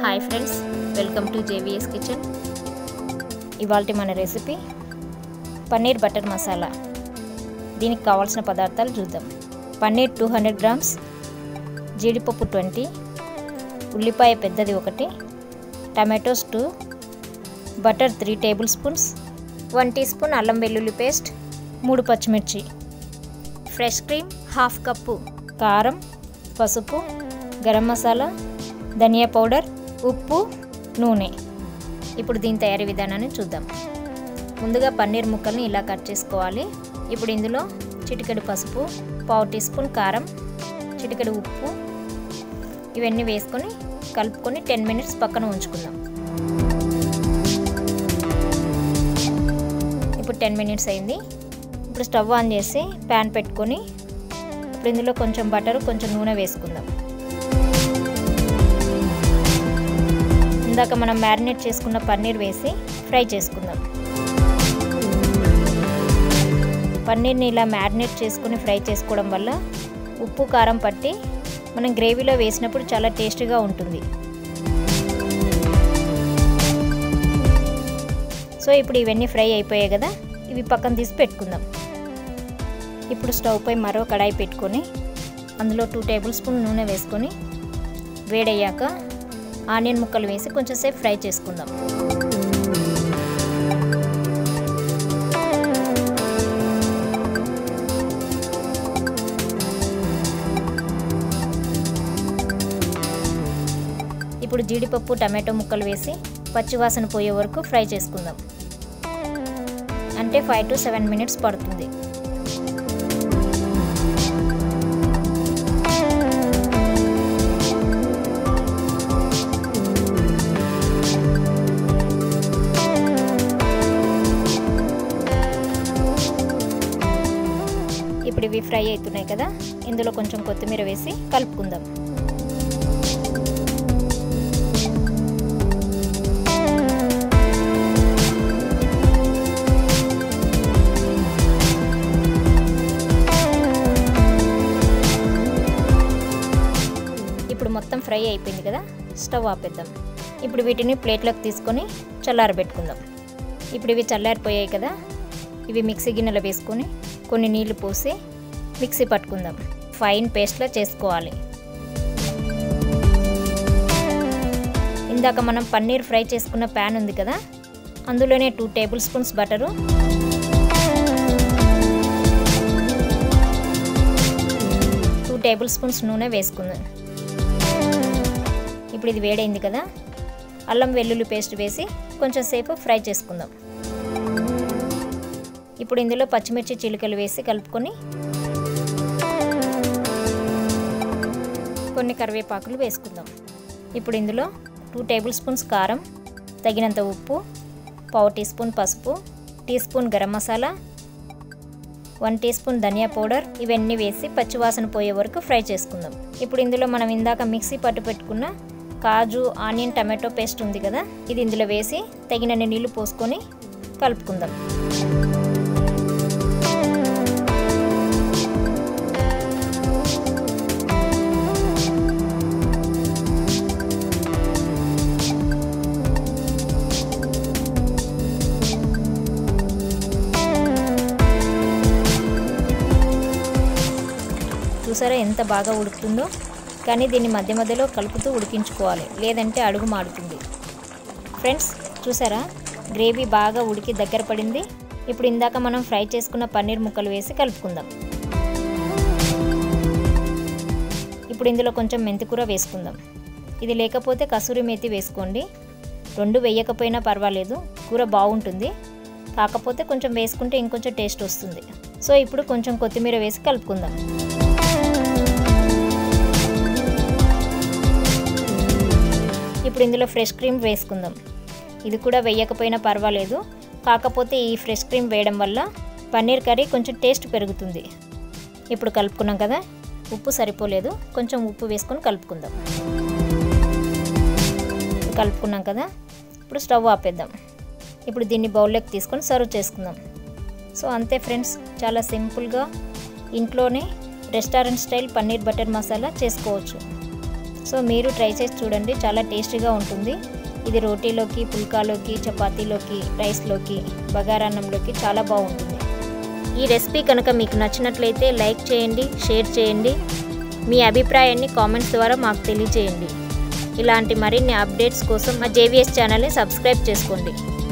hi friends welcome to JVS kitchen ఇవాళ మన recipe paneer butter masala దీనికి కావాల్సిన పదార్థాలు చూద్దాం పన్నీర్ టూ హండ్రెడ్ గ్రామ్స్ జీడిపప్పు ట్వంటీ ఉల్లిపాయ పెద్దది ఒకటి tomatoes two butter three tablespoons one teaspoon అల్లం వెల్లుల్లి పేస్ట్ మూడు పచ్చిమిర్చి ఫ్రెష్ క్రీమ్ హాఫ్ కప్పు కారం పసుపు గరం మసాలా ధనియా పౌడర్ ఉప్పు నూనె ఇప్పుడు దీని తయారీ విధానాన్ని చూద్దాం ముందుగా పన్నీర్ ముక్కల్ని ఇలా కట్ చేసుకోవాలి ఇప్పుడు ఇందులో చిటికెడు పసుపు పావు టీ స్పూన్ కారం చిటికెడు ఉప్పు ఇవన్నీ వేసుకొని కలుపుకొని టెన్ మినిట్స్ పక్కన ఉంచుకుందాం ఇప్పుడు టెన్ మినిట్స్ అయింది ఇప్పుడు స్టవ్ ఆన్ చేసి ప్యాన్ పెట్టుకొని ఇప్పుడు ఇందులో కొంచెం బటర్ కొంచెం నూనె వేసుకుందాం ఇందాక మనం మ్యారినేట్ చేసుకున్న పన్నీర్ వేసి ఫ్రై చేసుకుందాం పన్నీర్ని ఇలా మ్యారినేట్ చేసుకుని ఫ్రై చేసుకోవడం వల్ల ఉప్పు కారం పట్టి మనం గ్రేవీలో వేసినప్పుడు చాలా టేస్టీగా ఉంటుంది సో ఇప్పుడు ఇవన్నీ ఫ్రై అయిపోయాయి కదా ఇవి పక్కన తీసి పెట్టుకుందాం ఇప్పుడు స్టవ్ పై మరో కడాయి పెట్టుకొని అందులో టూ టేబుల్ స్పూన్ నూనె వేసుకొని వేడయ్యాక ఆనియన్ ముక్కలు వేసి కొంచెం సేపు ఫ్రై చేసుకుందాం ఇప్పుడు జీడిపప్పు టమాటో ముక్కలు వేసి పచ్చివాసన పోయే వరకు ఫ్రై చేసుకుందాం అంటే ఫైవ్ టు సెవెన్ మినిట్స్ పడుతుంది ఇప్పుడు ఇవి ఫ్రై అవుతున్నాయి కదా ఇందులో కొంచెం కొత్తిమీర వేసి కలుపుకుందాం ఇప్పుడు మొత్తం ఫ్రై అయిపోయింది కదా స్టవ్ ఆపేద్దాం ఇప్పుడు వీటిని ప్లేట్లోకి తీసుకొని చల్లారబెట్టుకుందాం ఇప్పుడు ఇవి చల్లారిపోయాయి కదా ఇవి మిక్సీ గిన్నెలో వేసుకొని కొన్ని నీళ్లు పోసి మిక్సీ పట్టుకుందాం ఫైన్ పేస్ట్లా చేసుకోవాలి ఇందాక మనం పన్నీర్ ఫ్రై చేసుకున్న ప్యాన్ ఉంది కదా అందులోనే two tablespoons butter two tablespoons నూనె వేసుకుందాం ఇప్పుడు ఇది వేడైంది కదా అల్లం వెల్లుల్లి పేస్ట్ వేసి కొంచెం సేపు ఫ్రై చేసుకుందాం ఇప్పుడు ఇందులో పచ్చిమిర్చి చిలుకలు వేసి కలుపుకొని కొన్ని కరివేపాకులు వేసుకుందాం ఇప్పుడు ఇందులో టూ టేబుల్ స్పూన్స్ కారం తగినంత ఉప్పు పావు టీ స్పూన్ పసుపు teaspoon garam masala one teaspoon ధనియా పౌడర్ ఇవన్నీ వేసి పచ్చివాసన పోయే వరకు ఫ్రై చేసుకుందాం ఇప్పుడు ఇందులో మనం ఇందాక మిక్సీ పట్టు పెట్టుకున్న కాజు ఆనియన్ టమాటో పేస్ట్ ఉంది కదా ఇది ఇందులో వేసి తగినన్ని నీళ్లు పోసుకొని కలుపుకుందాం చూసారా ఎంత బాగా ఉడుకుతుందో కానీ దీన్ని మధ్య మధ్యలో కలుపుతూ ఉడికించుకోవాలి లేదంటే అడుగు మాడుతుంది ఫ్రెండ్స్ చూసారా గ్రేవీ బాగా ఉడికి దగ్గర పడింది ఇప్పుడు ఇందాక మనం ఫ్రై చేసుకున్న పన్నీర్ ముక్కలు వేసి కలుపుకుందాం ఇప్పుడు ఇందులో కొంచెం మెంతికూర వేసుకుందాం ఇది లేకపోతే కసూరి మేతి వేసుకోండి రెండు వేయకపోయినా పర్వాలేదు కూర బాగుంటుంది కాకపోతే కొంచెం వేసుకుంటే ఇంకొంచెం టేస్ట్ వస్తుంది సో ఇప్పుడు కొంచెం కొత్తిమీర వేసి కలుపుకుందాం ఇప్పుడు ఇందులో ఫ్రెష్ క్రీమ్ వేసుకుందాం ఇది కూడా వేయకపోయినా పర్వాలేదు కాకపోతే ఈ ఫ్రెష్ క్రీమ్ వేయడం వల్ల పన్నీర్ కర్రీ కొంచెం టేస్ట్ పెరుగుతుంది ఇప్పుడు కలుపుకున్నాం కదా ఉప్పు సరిపోలేదు కొంచెం ఉప్పు వేసుకొని కలుపుకుందాం కలుపుకున్నాం కదా ఇప్పుడు స్టవ్ ఆపేద్దాం ఇప్పుడు దీన్ని బౌల్లోకి తీసుకొని సర్వ్ చేసుకుందాం సో అంతే ఫ్రెండ్స్ చాలా సింపుల్గా ఇంట్లోనే restaurant style paneer butter masala చేసుకోవచ్చు సో మీరు ట్రై చేసి చూడండి చాలా టేస్టీగా ఉంటుంది ఇది రోటీలోకి పుల్కాలోకి చపాతీలోకి రైస్లోకి బగారాన్నంలోకి చాలా బాగుంటుంది ఈ రెసిపీ కనుక మీకు నచ్చినట్లయితే లైక్ చేయండి షేర్ చేయండి మీ అభిప్రాయాన్ని కామెంట్స్ ద్వారా మాకు తెలియచేయండి ఇలాంటి మరిన్ని అప్డేట్స్ కోసం మా జేవిఎస్ ఛానల్ని సబ్స్క్రైబ్ చేసుకోండి